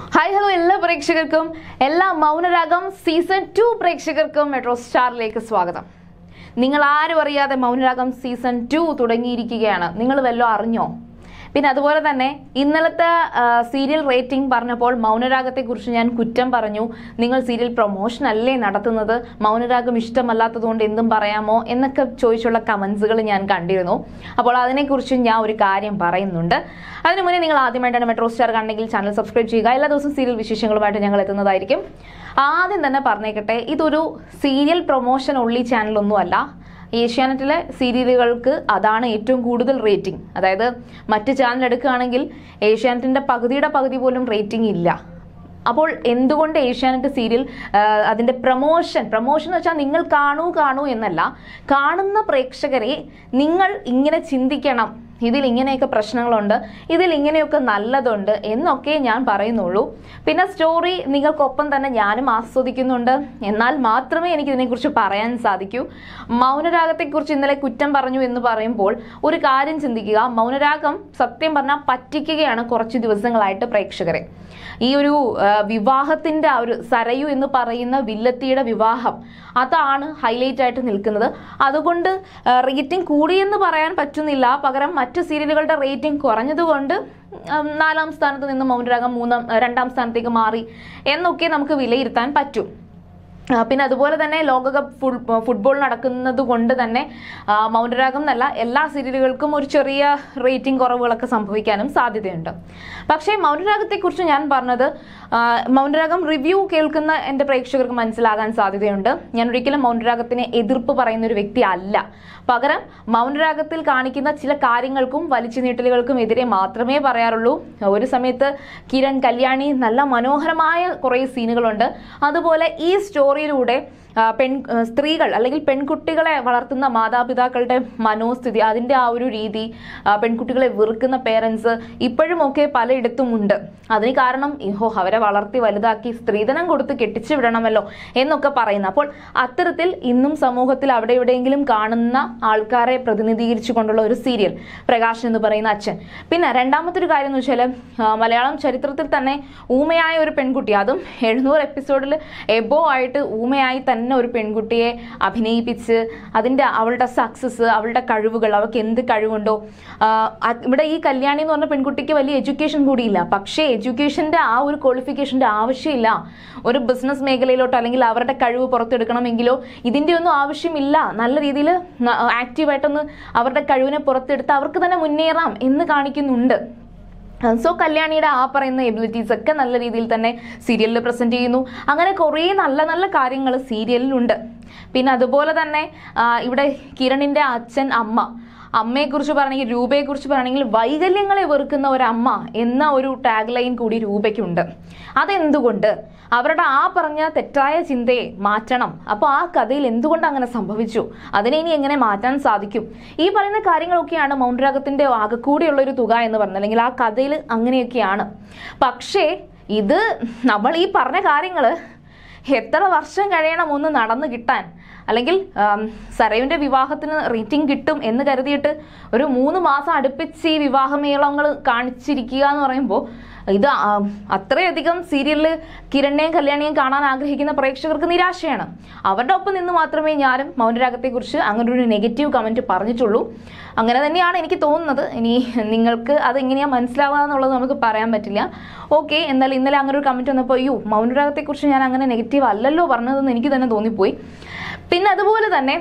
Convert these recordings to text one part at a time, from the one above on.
hi hello എല്ലാ പ്രേക്ഷകർക്കും എല്ലാ മൗനരാഗം സീസൺ ടു പ്രേക്ഷകർക്കും മെട്രോ സ്റ്റാറിലേക്ക് സ്വാഗതം നിങ്ങൾ ആരും അറിയാതെ മൗനരാഗം സീസൺ ടു തുടങ്ങിയിരിക്കുകയാണ് നിങ്ങൾ വല്ലതും അറിഞ്ഞോ പിന്നെ അതുപോലെ തന്നെ ഇന്നലത്തെ സീരിയൽ റേറ്റിംഗ് പറഞ്ഞപ്പോൾ മൗനരാഗത്തെക്കുറിച്ച് ഞാൻ കുറ്റം പറഞ്ഞു നിങ്ങൾ സീരിയൽ പ്രൊമോഷൻ അല്ലേ നടത്തുന്നത് മൗനരാഗം ഇഷ്ടമല്ലാത്തതുകൊണ്ട് എന്തും പറയാമോ എന്നൊക്കെ ചോദിച്ചുള്ള കമൻസുകൾ ഞാൻ കണ്ടിരുന്നു അപ്പോൾ അതിനെക്കുറിച്ച് ഞാൻ ഒരു കാര്യം പറയുന്നുണ്ട് അതിനു മുന്നേ നിങ്ങൾ ആദ്യമായിട്ടാണ് മെട്രോ സ്റ്റാർ കണ്ടെങ്കിൽ ചാനൽ സബ്സ്ക്രൈബ് ചെയ്യുക എല്ലാ ദിവസവും സീരിയൽ വിശേഷങ്ങളുമായിട്ട് ഞങ്ങൾ എത്തുന്നതായിരിക്കും ആദ്യം തന്നെ പറഞ്ഞേക്കട്ടെ ഇതൊരു സീരിയൽ പ്രൊമോഷൻ ഉള്ളി ചാനലൊന്നുമല്ല ഏഷ്യാനെറ്റിലെ സീരിയലുകൾക്ക് അതാണ് ഏറ്റവും കൂടുതൽ റേറ്റിംഗ് അതായത് മറ്റ് ചാനൽ എടുക്കുകയാണെങ്കിൽ ഏഷ്യാനെറ്റിന്റെ പകുതിയുടെ പകുതി പോലും റേറ്റിംഗ് ഇല്ല അപ്പോൾ എന്തുകൊണ്ട് ഏഷ്യാനെറ്റ് സീരിയൽ ആ, അതിന്റെ പ്രൊമോഷൻ പ്രൊമോഷൻ എന്ന് വെച്ചാൽ നിങ്ങൾ കാണൂ കാണൂ എന്നല്ല കാണുന്ന പ്രേക്ഷകരെ നിങ്ങൾ ഇങ്ങനെ ചിന്തിക്കണം ഇതിൽ ഇങ്ങനെയൊക്കെ പ്രശ്നങ്ങളുണ്ട് ഇതിൽ ഇങ്ങനെയൊക്കെ നല്ലതുണ്ട് എന്നൊക്കെ ഞാൻ പറയുന്നുള്ളൂ പിന്നെ സ്റ്റോറി നിങ്ങൾക്കൊപ്പം തന്നെ ഞാനും ആസ്വദിക്കുന്നുണ്ട് എന്നാൽ മാത്രമേ എനിക്ക് ഇതിനെക്കുറിച്ച് പറയാൻ സാധിക്കൂ മൗനരാഗത്തെക്കുറിച്ച് ഇന്നലെ കുറ്റം പറഞ്ഞു എന്ന് പറയുമ്പോൾ ഒരു കാര്യം ചിന്തിക്കുക മൗനരാഗം സത്യം പറഞ്ഞാൽ പറ്റിക്കുകയാണ് കുറച്ച് ദിവസങ്ങളായിട്ട് പ്രേക്ഷകരെ ഈ ഒരു ആ, വിവാഹത്തിന്റെ ആ ഒരു സരയു എന്ന് പറയുന്ന വില്ലത്തിയുടെ വിവാഹം അതാണ് ഹൈലൈറ്റ് ആയിട്ട് നിൽക്കുന്നത് അതുകൊണ്ട് റേറ്റിംഗ് കൂടിയെന്ന് പറയാൻ പറ്റുന്നില്ല പകരം മറ്റു സീരിയലുകളുടെ റേറ്റിംഗ് കുറഞ്ഞതുകൊണ്ട് ഉം, നാലാം സ്ഥാനത്ത് നിന്ന് മൗനരാഗം മൂന്നാം രണ്ടാം സ്ഥാനത്തേക്ക് മാറി എന്നൊക്കെ നമുക്ക് വിലയിരുത്താൻ പറ്റും ആ, പിന്നെ അതുപോലെ തന്നെ ലോകകപ്പ് ഫുൾ ഫുട്ബോൾ നടക്കുന്നത് കൊണ്ട് തന്നെ ആ, മൗനരാഗം എന്നല്ല എല്ലാ സീരിയലുകൾക്കും ഒരു ചെറിയ റേറ്റിംഗ് കുറവുകളൊക്കെ സംഭവിക്കാനും സാധ്യതയുണ്ട് പക്ഷേ മൗനരാഗത്തെക്കുറിച്ച് ഞാൻ പറഞ്ഞത് ആ, മൗനരാഗം റിവ്യൂ കേൾക്കുന്ന എൻ്റെ പ്രേക്ഷകർക്ക് മനസ്സിലാകാൻ സാധ്യതയുണ്ട് ഞാൻ ഒരിക്കലും മൗനരാഗത്തിന് എതിർപ്പ് പറയുന്ന ഒരു വ്യക്തി അല്ല പകരം മൗനരാഗത്തിൽ കാണിക്കുന്ന ചില കാര്യങ്ങൾക്കും വലിച്ചു നീട്ടലുകൾക്കും എതിരെ മാത്രമേ പറയാറുള്ളൂ ഒരു സമയത്ത് കിരൺ കല്യാണി നല്ല മനോഹരമായ കുറേ സീനുകളുണ്ട് അതുപോലെ ഈ സ്റ്റോറിയിലൂടെ ആ, പെൺ ആ, സ്ത്രീകൾ അല്ലെങ്കിൽ പെൺകുട്ടികളെ വളർത്തുന്ന മാതാപിതാക്കളുടെ മനോസ്ഥിതി അതിൻ്റെ ആ ഒരു രീതി ആ, പെൺകുട്ടികളെ വെറുക്കുന്ന പേരൻസ് ഇപ്പോഴും ഒക്കെ പലയിടത്തും ഉണ്ട് അതിന് കാരണം ഇഹോ അവരെ വളർത്തി വലുതാക്കി സ്ത്രീധനം കൊടുത്ത് കെട്ടിച്ചു വിടണമല്ലോ എന്നൊക്കെ പറയുന്നു അപ്പോൾ അത്തരത്തിൽ ഇന്നും സമൂഹത്തിൽ അവിടെ എവിടെയെങ്കിലും കാണുന്ന ആൾക്കാരെ പ്രതിനിധീകരിച്ചു കൊണ്ടുള്ള ഒരു സീരിയൽ പ്രകാശ് എന്ന് പറയുന്ന അച്ഛൻ പിന്നെ രണ്ടാമത്തെ ഒരു കാര്യം എന്ന് വെച്ചാൽ മലയാളം ചരിത്രത്തിൽ തന്നെ ഊമയായ ഒരു പെൺകുട്ടി അതും എഴുന്നൂറ് എപ്പിസോഡിൽ എബോ ആയിട്ട് ഊമയായി തന്നെ ഒരു പെൺകുട്ടിയെ അഭിനയിപ്പിച്ച് അതിൻ്റെ അവളുടെ സക്സസ് അവളുടെ കഴിവുകൾ അവൾക്ക് എന്ത് കഴിവുണ്ടോ ആ, അത് ഇവിടെ ഈ കല്യാണി എന്ന് പറഞ്ഞ പെൺകുട്ടിക്ക് വലിയ എഡ്യൂക്കേഷൻ കൂടിയില്ല പക്ഷേ എഡ്യൂക്കേഷൻ്റെ ആ ഒരു ക്വാളിഫിക്കേഷൻ്റെ ആവശ്യമില്ല ഒരു ബിസിനസ് മേഖലയിലോട്ടോ അല്ലെങ്കിൽ അവരുടെ കഴിവ് പുറത്തെടുക്കണമെങ്കിലോ ഇതിൻ്റെ ഒന്നും ആവശ്യമില്ല നല്ല രീതിയിൽ ആക്റ്റീവായിട്ടൊന്ന് അവരുടെ കഴിവിനെ പുറത്തെടുത്ത് അവർക്ക് തന്നെ മുന്നേറാം എന്ന് കാണിക്കുന്നുണ്ട് സോ കല്യാണിയുടെ ആ പറയുന്ന എബിലിറ്റീസ് ഒക്കെ നല്ല രീതിയിൽ തന്നെ സീരിയലിൽ പ്രസന്റ് ചെയ്യുന്നു അങ്ങനെ കുറേ നല്ല നല്ല കാര്യങ്ങൾ സീരിയലിലുണ്ട് പിന്നെ അതുപോലെ തന്നെ ആ, ഇവിടെ കിരണിന്റെ അച്ഛൻ അമ്മ അമ്മയെക്കുറിച്ച് പറയുകയാണെങ്കിൽ രൂപയെക്കുറിച്ച് പറയുകയാണെങ്കിൽ വൈകല്യങ്ങളെ വെറുക്കുന്ന ഒരമ്മ എന്ന ഒരു ടാഗ് ലൈൻ കൂടി രൂപയ്ക്കുണ്ട് അതെന്തുകൊണ്ട് അവരുടെ ആ പറഞ്ഞ തെറ്റായ ചിന്തയെ മാറ്റണം അപ്പോൾ ആ കഥയിൽ എന്തുകൊണ്ട് അങ്ങനെ സംഭവിച്ചു അതിനെ ഇനി എങ്ങനെ മാറ്റാൻ സാധിക്കും ഈ പറയുന്ന കാര്യങ്ങളൊക്കെയാണ് മൗനരാഗത്തിന്റെ ആകെക്കൂടിയുള്ള ഒരു തുക എന്ന് പറഞ്ഞത് അല്ലെങ്കിൽ ആ കഥയിൽ അങ്ങനെയൊക്കെയാണ് പക്ഷേ ഇത് നമ്മൾ ഈ പറഞ്ഞ കാര്യങ്ങൾ എത്ര വർഷം കഴിയണം ഒന്ന് നടന്നു കിട്ടാൻ അല്ലെങ്കിൽ ആം, സരയുവിന്റെ വിവാഹത്തിന് റേറ്റിംഗ് കിട്ടും എന്ന് കരുതിയിട്ട് ഒരു മൂന്ന് മാസം അടുപ്പിച്ച് ഈ വിവാഹമേളങ്ങൾ കാണിച്ചിരിക്കുക എന്ന് പറയുമ്പോൾ ഇത് ആ, അത്രയധികം സീരിയലിൽ കിരണിനെയും കല്യാണിയെയും കാണാൻ ആഗ്രഹിക്കുന്ന പ്രേക്ഷകർക്ക് നിരാശയാണ് അവരുടെ ഒപ്പം നിന്ന് മാത്രമേ ഞാനും മൗനരാഗത്തെക്കുറിച്ച് അങ്ങനെ ഒരു നെഗറ്റീവ് കമന്റ് പറഞ്ഞിട്ടുള്ളൂ അങ്ങനെ തന്നെയാണ് എനിക്ക് തോന്നുന്നത് ഇനി നിങ്ങൾക്ക് അത് എങ്ങനെയാ മനസ്സിലാവുക എന്നുള്ളത് നമുക്ക് പറയാൻ പറ്റില്ല ഓക്കെ എന്നാൽ ഇന്നലെ അങ്ങനെ ഒരു കമന്റ് വന്നപ്പോൾ അയ്യോ മൗനരാഗത്തെക്കുറിച്ച് ഞാൻ അങ്ങനെ നെഗറ്റീവ് അല്ലല്ലോ പറഞ്ഞതെന്ന് എനിക്ക് തന്നെ തോന്നിപ്പോയി പിന്നെ അതുപോലെ തന്നെ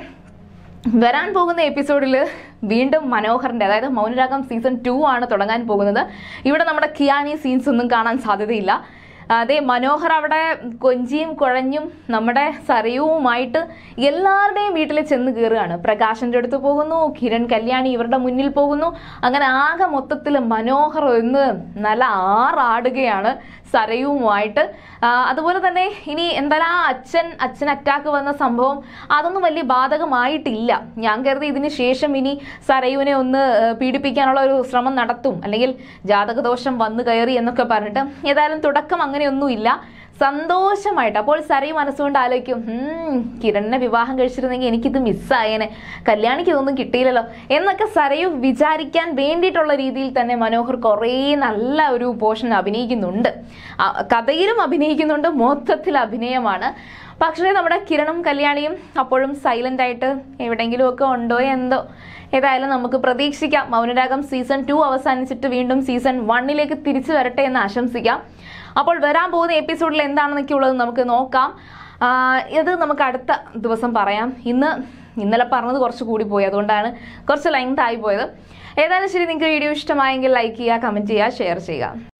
വരാൻ പോകുന്ന എപ്പിസോഡിൽ വീണ്ടും മനോഹറിന്റെ അതായത് മൗനരാഗം സീസൺ ടു ആണ് തുടങ്ങാൻ പോകുന്നത് ഇവിടെ നമ്മുടെ കിയാനി സീൻസ് ഒന്നും കാണാൻ സാധ്യതയില്ല അതെ മനോഹർ അവിടെ കൊഞ്ചിയും കുഴഞ്ഞും നമ്മുടെ സരയുവുമായിട്ട് എല്ലാവരുടെയും വീട്ടിൽ ചെന്ന് കയറുകയാണ് പ്രകാശന്റെ അടുത്ത് പോകുന്നു കിരൺ കല്യാണി ഇവരുടെ മുന്നിൽ പോകുന്നു അങ്ങനെ ആകെ മൊത്തത്തിൽ മനോഹർ ഒന്ന് നല്ല ആറാടുകയാണ് സരയുവുമായിട്ട് ആ, അതുപോലെ തന്നെ ഇനി എന്തായാലും ആ അച്ഛൻ അച്ഛൻ അറ്റാക്ക് വന്ന സംഭവം അതൊന്നും വലിയ ബാധകമായിട്ടില്ല ഞാൻ കരുതി ഇതിന് ശേഷം ഇനി സരയുവിനെ ഒന്ന് ആ, പീഡിപ്പിക്കാനുള്ള ഒരു ശ്രമം നടത്തും അല്ലെങ്കിൽ ജാതകദോഷം വന്നു കയറി എന്നൊക്കെ പറഞ്ഞിട്ട് ഏതായാലും തുടക്കം അങ്ങനെയൊന്നുമില്ല സന്തോഷമായിട്ട് അപ്പോൾ സരി മനസ്സുകൊണ്ട് ആലോചിക്കും "ഉം, കിരണിനെ വിവാഹം കഴിച്ചിരുന്നെങ്കിൽ എനിക്കിത് മിസ്സായേനെ കല്യാണിക്ക് ഇതൊന്നും കിട്ടിയില്ലല്ലോ എന്നൊക്കെ സരയു വിചാരിക്കാൻ വേണ്ടിയിട്ടുള്ള രീതിയിൽ തന്നെ മനോഹർ കുറേ നല്ല ഒരു പോർഷൻ അഭിനയിക്കുന്നുണ്ട് ആ, കഥയിലും അഭിനയിക്കുന്നുണ്ട് മൊത്തത്തിൽ അഭിനയമാണ് പക്ഷേ നമ്മുടെ കിരണും കല്യാണിയും അപ്പോഴും സൈലന്റ് ആയിട്ട് എവിടെയെങ്കിലും ഒക്കെ ഉണ്ടോ എന്തോ ഏതായാലും നമുക്ക് പ്രതീക്ഷിക്കാം മൗനരാഗം സീസൺ ടു അവസാനിച്ചിട്ട് വീണ്ടും സീസൺ വണ്ണിലേക്ക് തിരിച്ചു വരട്ടെ എന്ന് ആശംസിക്കാം അപ്പോൾ വരാൻ പോകുന്ന എപ്പിസോഡിൽ എന്താണെന്നൊക്കെ ഉള്ളത് നമുക്ക് നോക്കാം ആ, ഇത് നമുക്ക് അടുത്ത ദിവസം പറയാം ഇന്ന് ഇന്നലെ പറഞ്ഞത് കുറച്ച് കൂടി പോയി അതുകൊണ്ടാണ് കുറച്ച് ലെങ്ത് ആയി പോയത് ഏതായാലും ശരി നിങ്ങൾക്ക് വീഡിയോ ഇഷ്ടമായെങ്കിൽ ലൈക്ക് ചെയ്യുക കമൻറ്റ് ചെയ്യുക ഷെയർ ചെയ്യുക